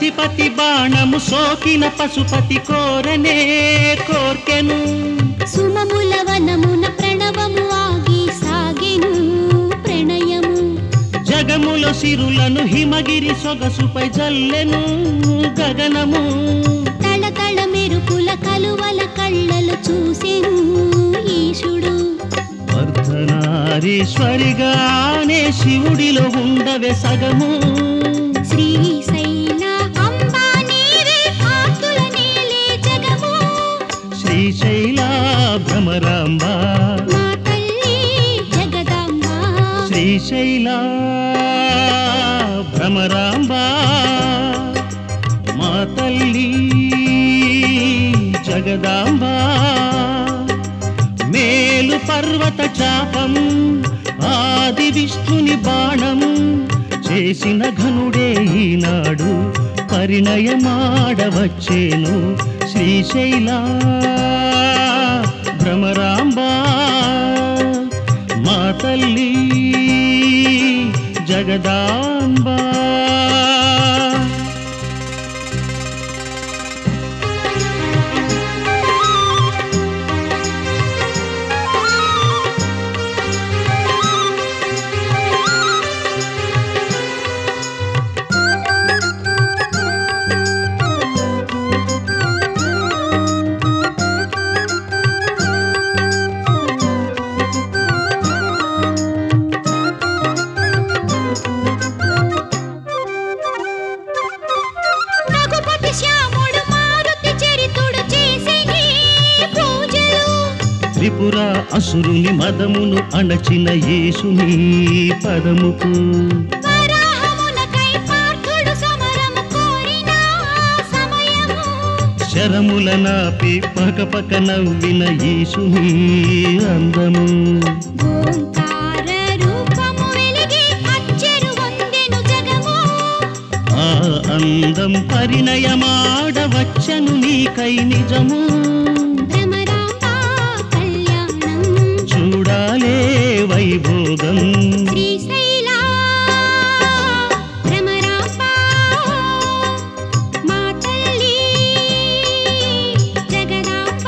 అధిపతి బాణము సోకిన పశుపతి కోరనే కోర్కెను సుమముల వనమున ప్రణవము ఆగి సాగెను ప్రణయము జగముల సిరులను హిమగిరి సొగసుపై జల్లెను గగనము తళతళ మెరుపుల కలువల కళ్ళలు చూసెను ఈశుడు అర్ధనారీశ్వరిగానే శివుడిలో ఉండవే సగము శ్రీశైల అంబా నీవే ఆర్తుల నీలే జగము శ్రీశైల భ్రమరాంబ మా తల్లి జగదాంబ శ్రీశైల భ్రమరాంబ మా తల్లి జగదాంబ మేలు పర్వత చాపం ఆది విష్ణుని బాణం చేసిన ఘనుడే ఈనాడు పరిణయమాడవచ్చేను శ్రీశైల భ్రమరాంబ మా తల్లి జగదాంబ రఘుపతి శ్యాముడు మారుతి చరితుడు చేసే నీ పూజలు త్రిపుర అసురుని మదమును అణచిన యేసుని పదముకు వరాహమునకై పార్థుడు సమరము కోరిన సమయము శరముల నాపి పకపక నవ్విన యేసుని అందము ఓంకార రూపము వెలిగి అచ్చెరు వందెను జగము ఆ అందం పరిణయమాడవచ్చను నీకై నిజము భ్రమరాంబ కళ్యాణం చూడాలే వైభోగం శ్రీశైల భ్రమరాంబ మా తల్లి జగదాంబ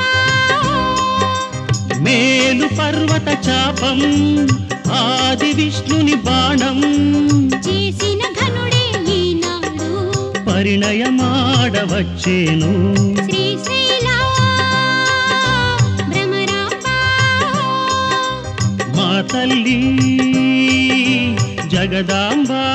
మేలు పర్వత చాపం ఆది విష్ణుని బాణం చేసిన ఘనుడే ఈనాడు పరిణయమాడవచ్చేను శ్రీశైల భ్రమరాంబ మా తల్లి జగదాంబ